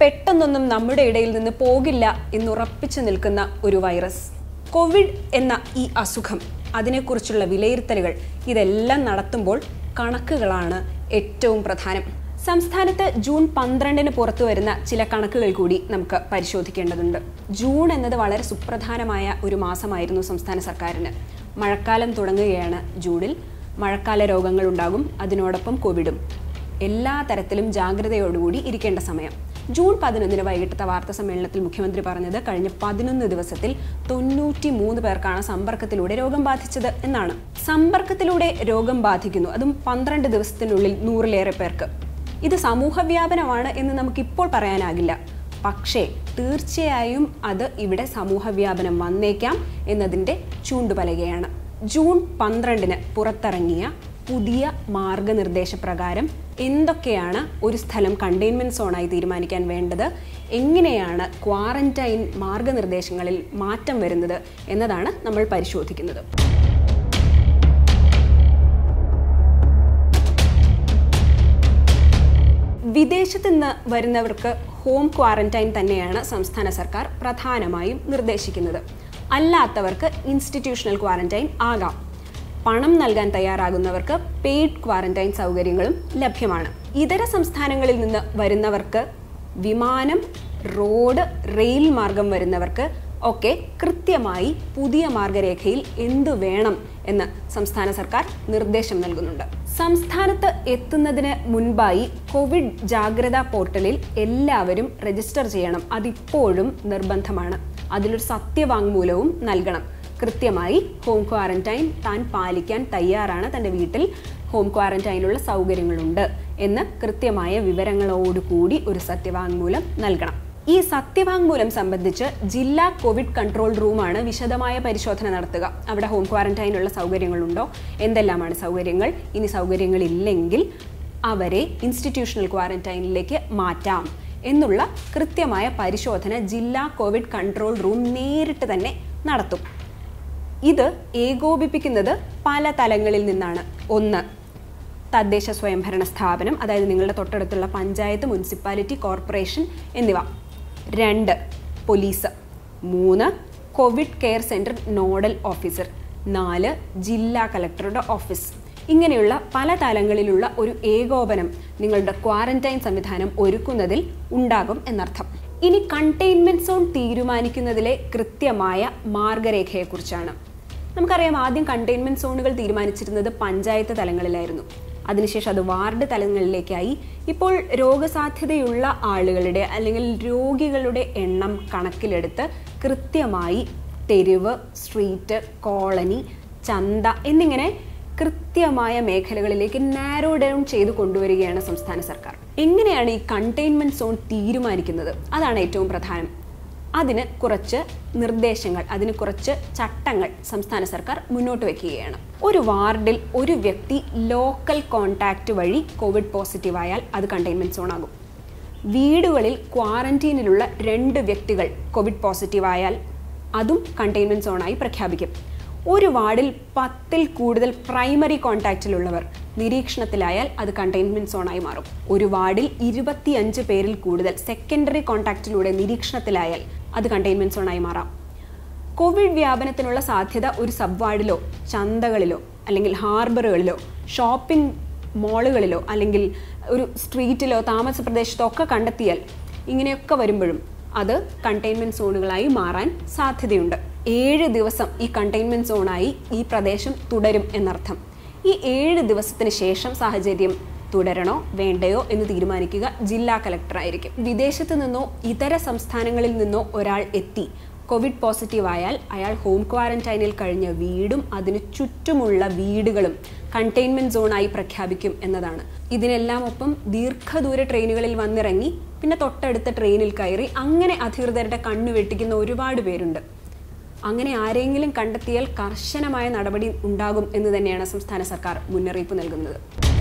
പെട്ടെന്നൊന്നും നമ്മുടെ ഇടയിൽ നിന്ന് പോകില്ല എന്നുറപ്പിച്ചു നിൽക്കുന്ന ഒരു വൈറസ് കോവിഡ് എന്ന ഈ അസുഖം അതിനെക്കുറിച്ചുള്ള വിലയിരുത്തലുകൾ ഇതെല്ലാം നടത്തുമ്പോൾ കണക്കുകളാണ് ഏറ്റവും പ്രധാനം സംസ്ഥാനത്ത് ജൂൺ പന്ത്രണ്ടിന് പുറത്തു വരുന്ന ചില കണക്കുകൾ കൂടി നമുക്ക് പരിശോധിക്കേണ്ടതുണ്ട് ജൂൺ എന്നത് വളരെ സുപ്രധാനമായ ഒരു മാസമായിരുന്നു സംസ്ഥാന സർക്കാരിന് മഴക്കാലം തുടങ്ങുകയാണ് ജൂണിൽ മഴക്കാല രോഗങ്ങൾ ഉണ്ടാകും അതിനോടൊപ്പം കോവിഡും എല്ലാ തരത്തിലും ജാഗ്രതയോടുകൂടി ഇരിക്കേണ്ട സമയം ജൂൺ പതിനൊന്നിന് വൈകിട്ടത്തെ വാർത്താ സമ്മേളനത്തിൽ മുഖ്യമന്ത്രി പറഞ്ഞത് കഴിഞ്ഞ പതിനൊന്ന് ദിവസത്തിൽ തൊണ്ണൂറ്റി മൂന്ന് പേർക്കാണ് സമ്പർക്കത്തിലൂടെ രോഗം ബാധിച്ചത് എന്നാണ് സമ്പർക്കത്തിലൂടെ രോഗം ബാധിക്കുന്നു അതും പന്ത്രണ്ട് ദിവസത്തിനുള്ളിൽ നൂറിലേറെ പേർക്ക് ഇത് സമൂഹ വ്യാപനമാണ് എന്ന് നമുക്കിപ്പോൾ പറയാനാകില്ല പക്ഷേ തീർച്ചയായും അത് ഇവിടെ സമൂഹ വ്യാപനം വന്നേക്കാം എന്നതിൻ്റെ ചൂണ്ടുപലകയാണ് ജൂൺ പന്ത്രണ്ടിന് പുറത്തിറങ്ങിയ പുതിയ മാർഗനിർദ്ദേശപ്രകാരം എന്തൊക്കെയാണ് ഒരു സ്ഥലം കണ്ടെയ്ൻമെൻറ്റ് സോണായി തീരുമാനിക്കാൻ വേണ്ടത് എങ്ങനെയാണ് ക്വാറന്റൈൻ മാർഗനിർദ്ദേശങ്ങളിൽ മാറ്റം വരുന്നത് എന്നതാണ് നമ്മൾ പരിശോധിക്കുന്നത് വിദേശത്ത് നിന്ന് വരുന്നവർക്ക് ഹോം ക്വാറന്റൈൻ തന്നെയാണ് സംസ്ഥാന സർക്കാർ പ്രധാനമായും നിർദ്ദേശിക്കുന്നത് അല്ലാത്തവർക്ക് ഇൻസ്റ്റിറ്റ്യൂഷണൽ ക്വാറന്റൈൻ ആകാം പണം നൽകാൻ തയ്യാറാകുന്നവർക്ക് പെയ്ഡ് ക്വാറന്റൈൻ സൗകര്യങ്ങളും ലഭ്യമാണ് ഇതര സംസ്ഥാനങ്ങളിൽ നിന്ന് വരുന്നവർക്ക് വിമാനം റോഡ് റെയിൽ മാർഗം വരുന്നവർക്ക് ഒക്കെ കൃത്യമായി പുതിയ മാർഗരേഖയിൽ എന്തു വേണം എന്ന് സംസ്ഥാന സർക്കാർ നിർദ്ദേശം നൽകുന്നുണ്ട് സംസ്ഥാനത്ത് എത്തുന്നതിന് മുൻപായി കോവിഡ് ജാഗ്രതാ പോർട്ടലിൽ എല്ലാവരും രജിസ്റ്റർ ചെയ്യണം അതിപ്പോഴും നിർബന്ധമാണ് അതിലൊരു സത്യവാങ്മൂലവും നൽകണം കൃത്യമായി ഹോം ക്വാറന്റൈൻ താൻ പാലിക്കാൻ തയ്യാറാണ് തൻ്റെ വീട്ടിൽ ഹോം ക്വാറന്റൈനുള്ള സൗകര്യങ്ങളുണ്ട് എന്ന് കൃത്യമായ വിവരങ്ങളോടുകൂടി ഒരു സത്യവാങ്മൂലം നൽകണം ഈ സത്യവാങ്മൂലം സംബന്ധിച്ച് ജില്ലാ കോവിഡ് കൺട്രോൾ റൂമാണ് വിശദമായ പരിശോധന നടത്തുക അവിടെ ഹോം ക്വാറന്റൈനുള്ള സൗകര്യങ്ങളുണ്ടോ എന്തെല്ലാമാണ് സൗകര്യങ്ങൾ ഇനി സൗകര്യങ്ങളില്ലെങ്കിൽ അവരെ ഇൻസ്റ്റിറ്റ്യൂഷണൽ ക്വാറന്റൈനിലേക്ക് മാറ്റാം എന്നുള്ള കൃത്യമായ പരിശോധന ജില്ലാ കോവിഡ് കൺട്രോൾ റൂം നേരിട്ട് തന്നെ നടത്തും ഇത് ഏകോപിപ്പിക്കുന്നത് പല തലങ്ങളിൽ നിന്നാണ് ഒന്ന് തദ്ദേശ സ്വയംഭരണ സ്ഥാപനം അതായത് നിങ്ങളുടെ തൊട്ടടുത്തുള്ള പഞ്ചായത്ത് മുനിസിപ്പാലിറ്റി കോർപ്പറേഷൻ എന്നിവ രണ്ട് പോലീസ് മൂന്ന് covid care centre nodal officer നാല് ജില്ലാ കളക്ടറുടെ ഓഫീസ് ഇങ്ങനെയുള്ള പല തലങ്ങളിലുള്ള ഒരു ഏകോപനം നിങ്ങളുടെ ക്വാറന്റൈൻ സംവിധാനം ഒരുക്കുന്നതിൽ ഉണ്ടാകും എന്നർത്ഥം ഇനി കണ്ടെയ്ൻമെന്റ് സോൺ തീരുമാനിക്കുന്നതിലെ കൃത്യമായ മാർഗരേഖയെക്കുറിച്ചാണ് നമുക്കറിയാം ആദ്യം കണ്ടെയ്ൻമെന്റ് സോണുകൾ തീരുമാനിച്ചിരുന്നത് പഞ്ചായത്ത് തലങ്ങളിലായിരുന്നു അതിനുശേഷം അത് വാർഡ് തലങ്ങളിലേക്കായി ഇപ്പോൾ രോഗസാധ്യതയുള്ള ആളുകളുടെ അല്ലെങ്കിൽ രോഗികളുടെ എണ്ണം കണക്കിലെടുത്ത് കൃത്യമായി തെരുവ് സ്ട്രീറ്റ് കോളനി ചന്ത എന്നിങ്ങനെ കൃത്യമായ മേഖലകളിലേക്ക് നാരോ ഡൗൺ ചെയ്ത് കൊണ്ടുവരികയാണ് സംസ്ഥാന സർക്കാർ എങ്ങനെയാണ് ഈ കണ്ടെയ്ൻമെന്റ് സോൺ തീരുമാനിക്കുന്നത് അതാണ് ഏറ്റവും പ്രധാനം അതിന് കുറച്ച് നിർദ്ദേശങ്ങൾ അതിന് കുറച്ച് ചട്ടങ്ങൾ സംസ്ഥാന സർക്കാർ മുന്നോട്ട് വയ്ക്കുകയാണ് ഒരു വാർഡിൽ ഒരു വ്യക്തി ലോക്കൽ കോണ്ടാക്റ്റ് വഴി കോവിഡ് പോസിറ്റീവ് ആയാൽ അത് കണ്ടെയ്ൻമെന്റ് സോൺ ആകും വീടുകളിൽ ക്വാറന്റീനിലുള്ള രണ്ട് വ്യക്തികൾ കോവിഡ് പോസിറ്റീവ് ആയാൽ അതും കണ്ടെയ്ൻമെന്റ് സോണായി പ്രഖ്യാപിക്കും ഒരു വാർഡിൽ പത്തിൽ കൂടുതൽ പ്രൈമറി കോണ്ടാക്റ്റിലുള്ളവർ നിരീക്ഷണത്തിലായാൽ അത് കണ്ടെയ്ൻമെന്റ് സോണായി മാറും ഒരു വാർഡിൽ ഇരുപത്തിയഞ്ച് പേരിൽ കൂടുതൽ സെക്കൻഡറി കോണ്ടാക്റ്റിലൂടെ നിരീക്ഷണത്തിലായാൽ അത് കണ്ടെയ്ൻമെന്റ് സോണായി മാറാം കോവിഡ് വ്യാപനത്തിനുള്ള സാധ്യത ഒരു സബ് വാർഡിലോ ചന്തകളിലോ അല്ലെങ്കിൽ ഹാർബറുകളിലോ ഷോപ്പിംഗ് മാളുകളിലോ അല്ലെങ്കിൽ ഒരു സ്ട്രീറ്റിലോ താമസ പ്രദേശത്തോ ഒക്കെ കണ്ടെത്തിയാൽ ഇങ്ങനെയൊക്കെ വരുമ്പോഴും അത് കണ്ടെയ്ൻമെന്റ് സോണുകളായി മാറാൻ സാധ്യതയുണ്ട് ഏഴ് ദിവസം ഈ കണ്ടെയ്ൻമെന്റ് സോണായി ഈ പ്രദേശം തുടരും എന്നർത്ഥം ഈ ഏഴ് ദിവസത്തിന് ശേഷം സാഹചര്യം തുടരണോ വേണ്ടയോ എന്ന് തീരുമാനിക്കുക ജില്ലാ കളക്ടർ ആയിരിക്കും വിദേശത്ത് നിന്നോ ഇതര സംസ്ഥാനങ്ങളിൽ നിന്നോ ഒരാൾ എത്തി കോവിഡ് പോസിറ്റീവ് ആയാൽ അയാൾ ഹോം ക്വാറന്റൈനിൽ കഴിഞ്ഞ വീടും അതിന് ചുറ്റുമുള്ള വീടുകളും കണ്ടെയ്ൻമെന്റ് സോണായി പ്രഖ്യാപിക്കും എന്നതാണ് ഇതിനെല്ലാം ഒപ്പം ദീർഘദൂര ട്രെയിനുകളിൽ വന്നിറങ്ങി പിന്നെ തൊട്ടടുത്ത ട്രെയിനിൽ കയറി അങ്ങനെ അധികൃതരുടെ കണ്ണു വെട്ടിക്കുന്ന ഒരുപാട് പേരുണ്ട് അങ്ങനെ ആരെങ്കിലും കണ്ടെത്തിയാൽ കർശനമായ നടപടി ഉണ്ടാകും എന്ന് തന്നെയാണ് സംസ്ഥാന സർക്കാർ മുന്നറിയിപ്പ് നൽകുന്നത്